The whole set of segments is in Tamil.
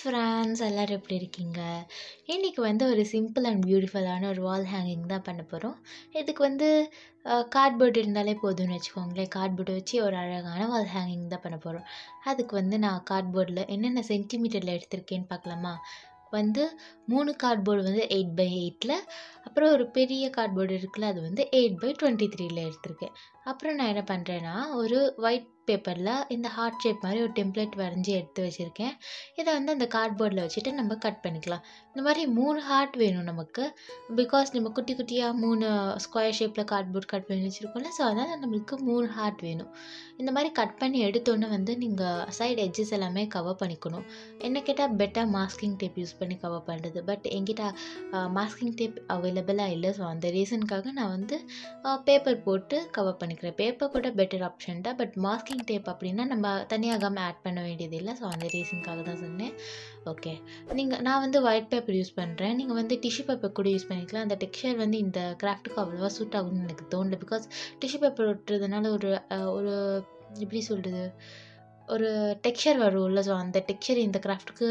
ஃப்ரெண்ட்ஸ் எல்லோரும் எப்படி இருக்கீங்க இன்றைக்கி வந்து ஒரு சிம்பிள் அண்ட் பியூட்டிஃபுல்லான ஒரு வால் ஹேங்கிங் தான் பண்ண போகிறோம் இதுக்கு வந்து கார்ட்போர்ட் இருந்தாலே போதும்னு வச்சுக்கோங்களேன் கார்ட்போர்டை வச்சு ஒரு அழகான வால் ஹேங்கிங் தான் பண்ண போகிறோம் அதுக்கு வந்து நான் கார்ட்போர்டில் என்னென்ன சென்டிமீட்டரில் எடுத்திருக்கேன்னு பார்க்கலாமா வந்து மூணு கார்ட்போர்டு வந்து எயிட் பை எயிட்டில் அப்புறம் ஒரு பெரிய கார்ட்போர்டு இருக்குல்ல அது வந்து எயிட் பை டுவெண்ட்டி த்ரீல எடுத்திருக்கேன் அப்புறம் நான் என்ன பண்ணுறேன்னா ஒரு ஒயிட் பேப்பரில் இந்த ஹார்ட் ஷேப் மாதிரி ஒரு டெம்ப்ளேட் வரைஞ்சி எடுத்து வச்சுருக்கேன் இதை வந்து அந்த கார்ட்போர்டில் வச்சுட்டு நம்ம கட் பண்ணிக்கலாம் இந்த மாதிரி மூணு ஹார்ட் வேணும் நமக்கு பிகாஸ் நம்ம குட்டி குட்டியாக மூணு ஸ்கொயர் ஷேப்பில் கார்ட்போர்ட் கட் பண்ணி வச்சுருக்கோம்ல ஸோ அதனால் நம்மளுக்கு மூணு ஹார்ட் வேணும் இந்த மாதிரி கட் பண்ணி எடுத்தோன்னே வந்து நீங்கள் சைடு எட்ஜஸ் எல்லாமே கவர் பண்ணிக்கணும் என்ன கேட்டால் பெட்டர் மாஸ்கிங் டேப் யூஸ் பண்ணி கவர் பண்ணுறது பட் என்கிட்ட மாஸ்கிங் டேப் அவைலபிளாக இல்லை ஸோ அந்த ரீசனுக்காக நான் வந்து பேப்பர் போட்டு கவர் பண்ணிக்கிறேன் பேப்பர் கூட பெட்டர் ஆப்ஷன் தான் பட் மாஸ்கிங் டேப் அப்படின்னா நம்ம தனியாக கம் ஆட் பண்ண வேண்டியது இல்லை ஸோ அந்த ரீசனுக்காக தான் சொன்னேன் ஓகே நீங்கள் நான் வந்து ஒயிட் பேப்பர் யூஸ் பண்ணுறேன் நீங்கள் வந்து டிஷ்யூ பேப்பர் கூட யூஸ் பண்ணிக்கலாம் அந்த டெக்ஸ்சர் வந்து இந்த கிராஃப்ட்டுக்கு அவ்வளோவா சூட் ஆகும்னு எனக்கு தோணல பிகாஸ் டிஷ்யூ பேப்பர் ஒட்டுறதுனால ஒரு ஒரு எப்படி சொல்கிறது ஒரு டெக்ஸ்சர் வரும்ல ஸோ அந்த டெக்ஸ்சர் இந்த கிராஃப்ட்டுக்கு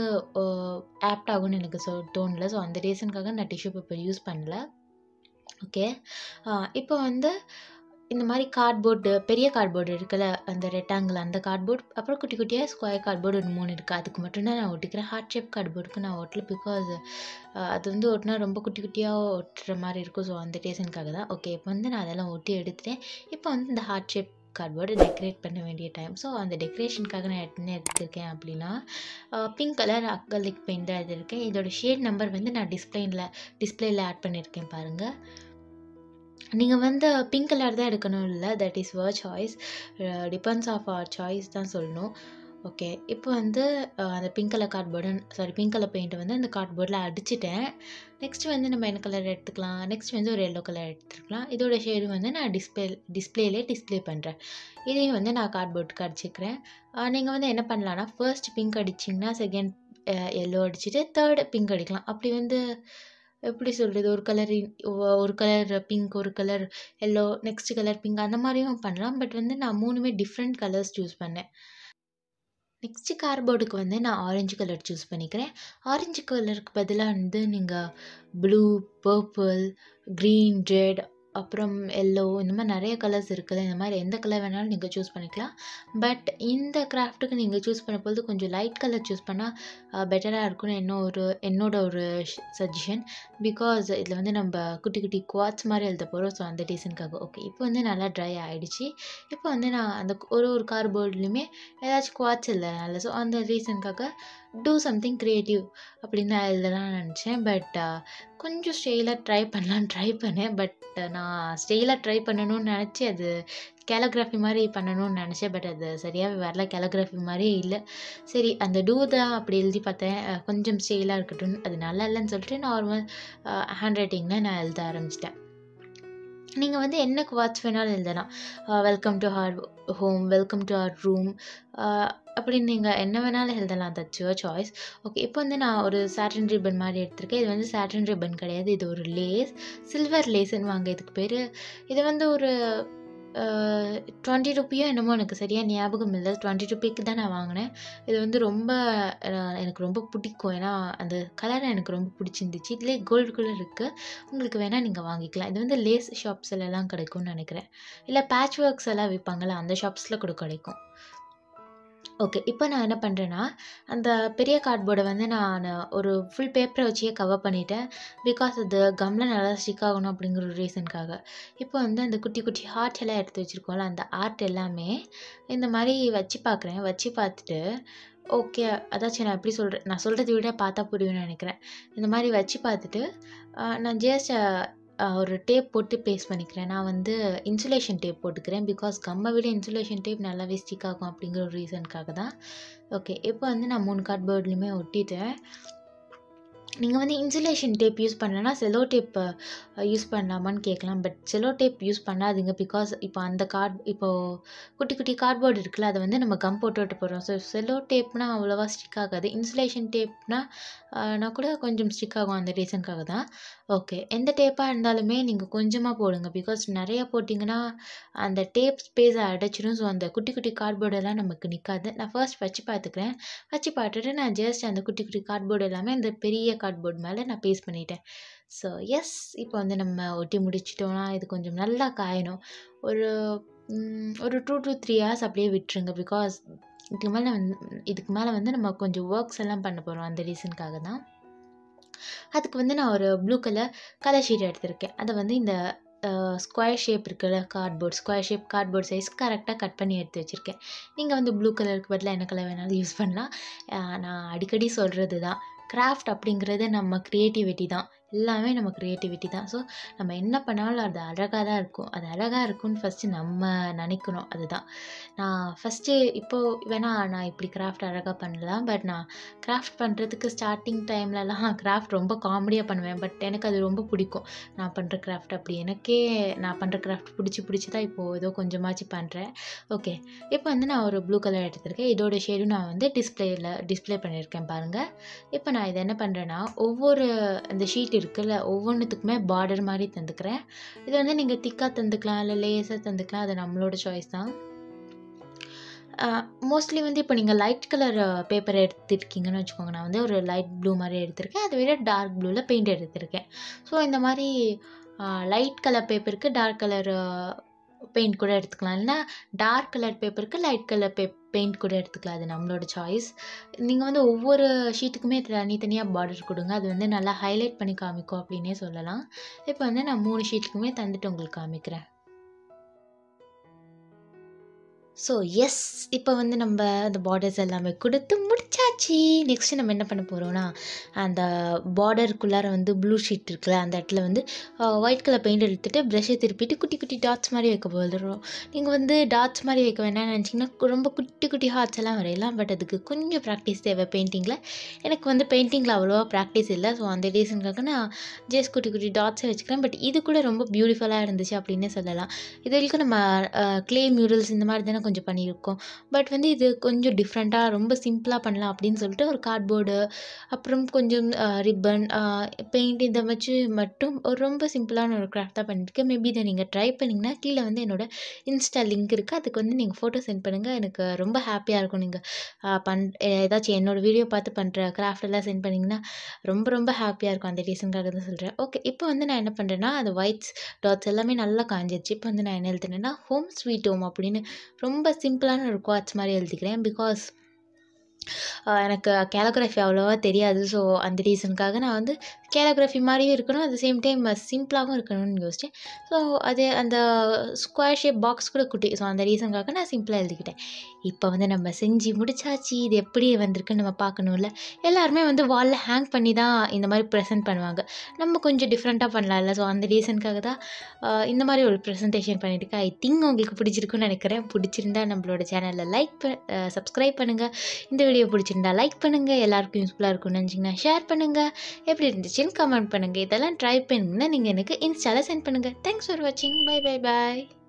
ஆப்ட் ஆகும்னு எனக்கு சொ தோணல ஸோ அந்த ரீசனுக்காக நான் டிஷ்யூ பேப்பர் யூஸ் பண்ணல ஓகே இப்போ வந்து இந்த மாதிரி கார்ட்போர்டு பெரிய கார்ட்போர்டு இருக்குல்ல அந்த ரெக்டாங்கிள் அந்த கார்ட்போர்ட் அப்புறம் குட்டி குட்டியாக ஸ்கொயர் கார்ட்போர்டு ஒரு மூணு இருக்குது அதுக்கு மட்டும்தான் நான் ஒட்டிக்கிறேன் ஹார்ட் ஷேப் கார்ட்போர்டுக்கு நான் ஒட்டல பிகாஸ் அது வந்து ஒட்டினா ரொம்ப குட்டி குட்டியாக ஒட்டுற மாதிரி இருக்கும் ஸோ அந்த ரீசனுக்காக தான் ஓகே இப்போ வந்து நான் அதெல்லாம் ஒட்டி எடுத்துட்டேன் இப்போ வந்து இந்த ஹார்ட் ஷேப் கார்ட்போர்டு டெக்கரேட் பண்ண வேண்டிய டைம் ஸோ அந்த டெக்கரேஷனுக்காக நான் என்ன எடுத்திருக்கேன் அப்படின்னா பிங்க் கலர் அக்கலிக் பெயிண்ட் தான் எடுத்திருக்கேன் இதோட ஷேட் நம்பர் வந்து நான் டிஸ்பிளேயில் டிஸ்பிளேயில் ஆட் பண்ணியிருக்கேன் பாருங்கள் நீங்கள் வந்து பிங்க் கலர் தான் எடுக்கணும் இல்லை that is your choice depends of our choice தான் சொல்லணும் ஓகே இப்போ வந்து அந்த pink colour cardboard sorry pink colour பெயிண்ட்டை வந்து அந்த கார்ட்போர்டில் அடிச்சிட்டேன் நெக்ஸ்ட் வந்து நம்ம என்ன கலர் எடுத்துக்கலாம் நெக்ஸ்ட் வந்து ஒரு எல்லோ கலர் எடுத்துக்கலாம் இதோட ஷேடு வந்து நான் டிஸ்பிளே டிஸ்பிளேலே டிஸ்பிளே பண்ணுறேன் இதையும் வந்து நான் கார்ட்போர்டுக்கு அடிச்சுக்கிறேன் நீங்கள் வந்து என்ன பண்ணலான்னா ஃபர்ஸ்ட் பிங்க் அடிச்சிங்கன்னா செகண்ட் எல்லோ அடிச்சுட்டு தேர்ட் பிங்க் அடிக்கலாம் அப்படி வந்து எப்படி சொல்கிறது ஒரு கலர் ஒரு கலர் பிங்க் ஒரு colour yellow next colour pink அந்த மாதிரியும் பண்ணலாம் பட் வந்து நான் மூணுமே டிஃப்ரெண்ட் கலர்ஸ் சூஸ் பண்ணேன் நெக்ஸ்ட்டு கார்போர்டுக்கு வந்து நான் ஆரஞ்சு கலர் சூஸ் பண்ணிக்கிறேன் ஆரஞ்சு கலருக்கு பதிலாக வந்து நீங்கள் ப்ளூ பர்பிள் க்ரீன் ரெட் அப்புறம் எல்லோ இந்த மாதிரி நிறைய கலர்ஸ் இருக்குது இந்த மாதிரி எந்த கலர் வேணாலும் நீங்கள் சூஸ் பண்ணிக்கலாம் பட் இந்த கிராஃப்ட்டுக்கு நீங்கள் சூஸ் பண்ண பொழுது கொஞ்சம் லைட் கலர் சூஸ் பண்ணால் பெட்டராக இருக்கும்னு என்ன ஒரு என்னோட ஒரு சஜஷன் பிகாஸ் இதில் வந்து நம்ம குட்டி குட்டி குவாட்ஸ் மாதிரி எழுத போகிறோம் ஸோ அந்த ரீசனுக்காக ஓகே இப்போ வந்து நல்லா ட்ரை ஆகிடுச்சு இப்போ வந்து நான் அந்த ஒரு ஒரு கார்போர்ட்லேயுமே ஏதாச்சும் குவாட்ஸ் இல்லைனால ஸோ அந்த ரீசனுக்காக டூ சம்திங் க்ரியேட்டிவ் அப்படின்னு நான் எழுதலாம்னு நினச்சேன் பட் கொஞ்சம் ஸ்டெயிலாக ட்ரை பண்ணலான்னு ட்ரை பண்ணேன் பட் நான் ஸ்டெயிலாக ட்ரை பண்ணணும்னு நினச்சி அது கேலோகிராஃபி மாதிரி பண்ணணும்னு நினச்சேன் பட் அது சரியாகவே வரல கேலோகிராஃபி மாதிரியே இல்லை சரி அந்த டூ தான் அப்படி எழுதி பார்த்தேன் கொஞ்சம் ஸ்டெயிலாக இருக்கட்டும் அது நல்லா இல்லைன்னு சொல்லிட்டு நார்மல் ஹேண்ட் ரைட்டிங்கில் நான் எழுத ஆரம்பிச்சிட்டேன் நீங்கள் வந்து என்ன குவாட்ஸ் வேணாலும் எழுதலாம் welcome to our home welcome to our room அப்படின்னு நீங்கள் என்ன வேணாலும் எழுதலாம் தட்ஸ் யுவர் சாய்ஸ் ஓகே இப்போ வந்து நான் ஒரு சாட்டன் ரிப்பன் மாதிரி எடுத்திருக்கேன் இது வந்து சாட்டன் ரிப்பன் கிடையாது இது ஒரு லேஸ் சில்வர் லேஸ்ன்னு வாங்க இதுக்கு பேர் இது வந்து ஒரு டுவெண்ட்டி ருப்பியோ என்னமோ எனக்கு சரியாக ஞாபகம் இல்லை டுவெண்ட்டி ருப்பிக்கு தான் நான் வாங்கினேன் இது வந்து ரொம்ப எனக்கு ரொம்ப பிடிக்கும் ஏன்னா அந்த கலர் எனக்கு ரொம்ப பிடிச்சிருந்துச்சு இதுலேயே கோல்டு கலர் இருக்குது உங்களுக்கு வேணால் நீங்கள் வாங்கிக்கலாம் இது வந்து லேஸ் ஷாப்ஸ்லலாம் கிடைக்கும்னு நினைக்கிறேன் இல்லை பேட்ச் ஒர்க்ஸ் எல்லாம் விற்பாங்களே அந்த ஷாப்ஸில் கூட கிடைக்கும் ஓகே இப்போ நான் என்ன பண்ணுறேன்னா அந்த பெரிய கார்ட்போர்டை வந்து நான் ஒரு ஃபுல் பேப்பரை வச்சே கவர் பண்ணிட்டேன் பிகாஸ் அது கம்மில் நல்லா ஸ்டிக் ஆகணும் அப்படிங்கிற ஒரு ரீசனுக்காக இப்போ வந்து அந்த குட்டி குட்டி ஹார்ட் எல்லாம் எடுத்து வச்சுருக்கோம்ல அந்த ஆர்ட் எல்லாமே இந்த மாதிரி வச்சு பார்க்குறேன் வச்சு பார்த்துட்டு ஓகே அதாச்சும் நான் எப்படி சொல்கிறேன் நான் சொல்கிறத விட பார்த்தா புரியும்னு நினைக்கிறேன் இந்த மாதிரி வச்சு பார்த்துட்டு நான் ஜஸ்ட் ஒரு டேப் போட்டு பேஸ்ட் பண்ணிக்கிறேன் நான் வந்து இன்சுலேஷன் டேப் போட்டுக்கிறேன் பிகாஸ் கம்மை விட இன்சுலேஷன் டேப் நல்லாவே ஸ்டிக் ஆகும் அப்படிங்கிற ஒரு ரீசனுக்காக தான் ஓகே இப்போ வந்து நான் மூணு கார்ட்போர்ட்லேயுமே ஒட்டிட்டேன் நீங்கள் வந்து இன்சுலேஷன் டேப் யூஸ் பண்ணலன்னா செலோ டேப் யூஸ் பண்ணலாமான்னு கேட்கலாம் பட் செலோ டேப் யூஸ் பண்ணாதீங்க பிகாஸ் இப்போ அந்த கார்ட் இப்போது குட்டி குட்டி கார்ட்போர்டு இருக்குல்ல அதை வந்து நம்ம கம் போட்டு விட்டு போகிறோம் ஸோ செலோ டேப்னால் அவ்வளோவா ஸ்டிக் ஆகாது இன்சுலேஷன் டேப்னால் நான் கூட கொஞ்சம் ஸ்டிக் ஆகும் அந்த ரீசனுக்காக தான் ஓகே எந்த டேப்பாக இருந்தாலுமே நீங்கள் கொஞ்சமாக போடுங்க பிகாஸ் நிறைய போட்டிங்கன்னா அந்த டேப் ஸ்பேஸை அடைச்சிடும் ஸோ அந்த குட்டி குட்டி கார்ட்போர்டெல்லாம் நமக்கு நிற்காது நான் ஃபர்ஸ்ட் வச்சு பார்த்துக்கிறேன் வச்சு பார்த்துட்டு நான் ஜஸ்ட் அந்த குட்டி குட்டி கார்ட்போர்டு எல்லாமே அந்த பெரிய கார்ட்போர்ட் மேலே நான் பேஸ்ட் பண்ணிட்டேன் ஸோ எஸ் இப்போ வந்து நம்ம ஒட்டி முடிச்சிட்டோம்னா இது கொஞ்சம் நல்லா காயணும் ஒரு ம், ஒரு டூ to த்ரீ ஹார்ஸ் அப்படியே விட்டுருங்க பிகாஸ் இதுக்கு மேலே வந்து இதுக்கு மேலே வந்து நம்ம கொஞ்சம் ஒர்க்ஸ் எல்லாம் பண்ண போகிறோம் அந்த ரீசனுக்காக தான் அதுக்கு வந்து நான் ஒரு ப்ளூ கலர் கலர் ஷீட் எடுத்திருக்கேன் அதை வந்து இந்த ஸ்கொயர் ஷேப் இருக்குல்ல cardboard square shape cardboard size கரெக்டாக கட் பண்ணி எடுத்து வச்சுருக்கேன் நீங்கள் வந்து ப்ளூ கலருக்கு பதிலாக என்ன கலர் வேணாலும் யூஸ் பண்ணலாம் அஹ் நான் அடிக்கடி சொல்கிறது தான் கிராஃப்ட் அப்படிங்கிறது நம்ம க்ரியேட்டிவிட்டி தான் எல்லாமே நம்ம க்ரியேட்டிவிட்டி தான் ஸோ நம்ம என்ன பண்ணாலும் அது அழகாக தான் இருக்கும் அது அழகாக இருக்கும்னு ஃபஸ்ட்டு நம்ம நினைக்கணும் அதுதான் நான் ஃபஸ்ட்டு இப்போது வேணா நான் இப்படி கிராஃப்ட் அழகாக பண்ணலாம் பட் நான் கிராஃப்ட் பண்ணுறதுக்கு ஸ்டார்டிங் டைம்லலாம் கிராஃப்ட் ரொம்ப காமெடியாக பண்ணுவேன் பட் எனக்கு அது ரொம்ப பிடிக்கும் நான் பண்ணுற கிராஃப்ட் அப்படி எனக்கே நான் பண்ணுற கிராஃப்ட் பிடிச்சி பிடிச்சி தான் இப்போது ஏதோ கொஞ்சமாச்சு பண்ணுறேன் ஓகே இப்போ வந்து நான் ஒரு ப்ளூ கலர் எடுத்திருக்கேன் இதோட ஷேடும் நான் வந்து டிஸ்பிளேயில் டிஸ்ப்ளே பண்ணியிருக்கேன் பாருங்கள் இப்போ நான் இதை என்ன பண்ணுறேன்னா ஒவ்வொரு இந்த ஷீட் இருக்குல்ல ஒவ்வொன்றுத்துக்குமே பார்டர் மாதிரி தந்துக்கிறேன் இது வந்து நீங்கள் திக்காக தந்துக்கலாம் இல்லை லேஸாக தந்துக்கலாம் அது நம்மளோட சாய்ஸ் தான் மோஸ்ட்லி வந்து இப்போ நீங்கள் லைட் கலர் பேப்பர் எடுத்துருக்கீங்கன்னு வச்சுக்கோங்க நான் வந்து ஒரு லைட் ப்ளூ மாதிரி எடுத்திருக்கேன் அதை விட டார்க் ப்ளூவில் பெயிண்ட் எடுத்திருக்கேன் ஸோ இந்த மாதிரி லைட் கலர் பேப்பருக்கு டார்க் கலர் பெயிண்ட் கூட எடுத்துக்கலாம் இல்லைனா டார்க் கலர் பேப்பருக்கு லைட் கலர் பே பெயிண்ட் கூட எடுத்துக்கலாம் அது நம்மளோட சாய்ஸ் நீங்கள் வந்து ஒவ்வொரு ஷீட்டுக்குமே தனித்தனியாக பார்டர் கொடுங்க அது வந்து நல்லா ஹைலைட் பண்ணி காமிக்கும் அப்படின்னே சொல்லலாம் இப்போ வந்து நான் மூணு ஷீட்டுக்குமே தந்துட்டு உங்களுக்கு காமிக்கிறேன் ஸோ எஸ் இப்போ வந்து நம்ம அந்த பார்டர்ஸ் எல்லாமே கொடுத்து முடிச்சாச்சு நெக்ஸ்ட்டு நம்ம என்ன பண்ண போகிறோம்னா அந்த பார்டருக்குள்ளார வந்து ப்ளூ ஷீட் இருக்குல்ல அந்த இடத்துல வந்து ஒயிட் கலர் பெயிண்ட் எடுத்துகிட்டு ப்ரஷ்ஷை திருப்பிட்டு குட்டி குட்டி டாட்ஸ் மாதிரி வைக்க போதுறோம் நீங்கள் வந்து டாட்ஸ் மாதிரி வைக்க வேணாம்னு நினச்சிங்கன்னா ரொம்ப குட்டி குட்டி ஹார்ட்ஸ் எல்லாம் வரையலாம் பட் அதுக்கு கொஞ்சம் ப்ராக்டிஸ் தேவை பெயிண்டிங்கில் எனக்கு வந்து பெயிண்டிங்கில் அவ்வளோவா ப்ராக்டிஸ் இல்லை ஸோ அந்த ரீசனுக்காக நான் ஜஸ்ட் குட்டி குட்டி டாட்ஸை வச்சுக்கிறேன் பட் இது கூட ரொம்ப பியூட்டிஃபுல்லாக இருந்துச்சு அப்படின்னே சொல்லலாம் இது வரைக்கும் நம்ம க்ளே மியூரல்ஸ் இந்த மாதிரி தானே கொஞ்சம் பண்ணியிருக்கோம் பட் வந்து இது கொஞ்சம் டிஃப்ரெண்ட்டாக ரொம்ப சிம்பிளாக பண்ணலாம் அப்படின்னு சொல்லிட்டு ஒரு கார்ட்போர்டு அப்புறம் கொஞ்சம் ரிப்பன் பெயிண்ட் இதை வச்சு மட்டும் ஒரு ரொம்ப சிம்பிளான ஒரு கிராஃப்ட் தான் பண்ணியிருக்கேன் மேபி இதை நீங்கள் ட்ரை பண்ணிங்கன்னா கீழே வந்து என்னோட இன்ஸ்டா லிங்க் இருக்குது அதுக்கு வந்து நீங்கள் ஃபோட்டோ சென்ட் பண்ணுங்கள் எனக்கு ரொம்ப ஹாப்பியாக இருக்கும் நீங்கள் பண் ஏதாச்சும் என்னோடய வீடியோ பார்த்து பண்ணுற கிராஃப்ட் எல்லாம் சென்ட் பண்ணிங்கன்னா ரொம்ப ரொம்ப ஹாப்பியாக இருக்கும் அந்த ரீசனுக்காக தான் சொல்கிறேன் ஓகே இப்போ வந்து நான் என்ன பண்ணுறேன்னா அந்த ஒயிட்ஸ் டாட்ஸ் எல்லாமே நல்லா காஞ்சிருச்சு இப்போ வந்து நான் என்ன எழுதுனேன்னா ஹோம் ஸ்வீட் ஹோம் அப்படின்னு ரொம்ப சிம்பிளான ஒரு குவாட்ஸ் மாதிரி எழுதிக்கிறேன் பிகாஸ் எனக்கு கேலோகிராஃபி அவ்வளோவா தெரியாது ஸோ அந்த ரீசனுக்காக நான் வந்து கேலோகிராஃபி மாதிரியும் இருக்கணும் அட் சேம் டைம் சிம்பிளாகவும் இருக்கணும்னு யோசித்தேன் ஸோ அது அந்த ஸ்கொயர் ஷேப் பாக்ஸ் கூட குட்டி ஸோ அந்த ரீசனுக்காக நான் சிம்பிளாக எழுதிக்கிட்டேன் இப்போ வந்து நம்ம செஞ்சு முடிச்சாச்சு இது எப்படி வந்திருக்குன்னு நம்ம பார்க்கணும்ல எல்லாருமே வந்து வாலில் ஹேங் பண்ணி தான் இந்த மாதிரி ப்ரெசென்ட் பண்ணுவாங்க நம்ம கொஞ்சம் டிஃப்ரெண்ட்டாக பண்ணலாம்ல ஸோ அந்த ரீசனுக்காக தான் ஆஹ் இந்த மாதிரி ஒரு ப்ரெசன்டேஷன் பண்ணியிருக்கேன் ஐ திங்க் உங்களுக்கு பிடிச்சிருக்குன்னு நினைக்கிறேன் பிடிச்சிருந்தா நம்மளோட சேனலில் லைக் ப சப்ஸ்கிரைப் பண்ணுங்கள் இந்த வீடியோ பிடிச்சிருந்தா லைக் பண்ணுங்கள் எல்லாருக்கும் யூஸ்ஃபுல்லாக இருக்கும்னு நினச்சிங்கன்னா ஷேர் பண்ணுங்கள் எப்படி இருந்துச்சுன்னு கமெண்ட் பண்ணுங்கள் இதெல்லாம் ட்ரை பண்ணுங்கன்னா நீங்கள் எனக்கு இன்ஸ்டாவில் சென்ட் பண்ணுங்கள் தேங்க்ஸ் ஃபார் வாட்சிங் பை பை பாய்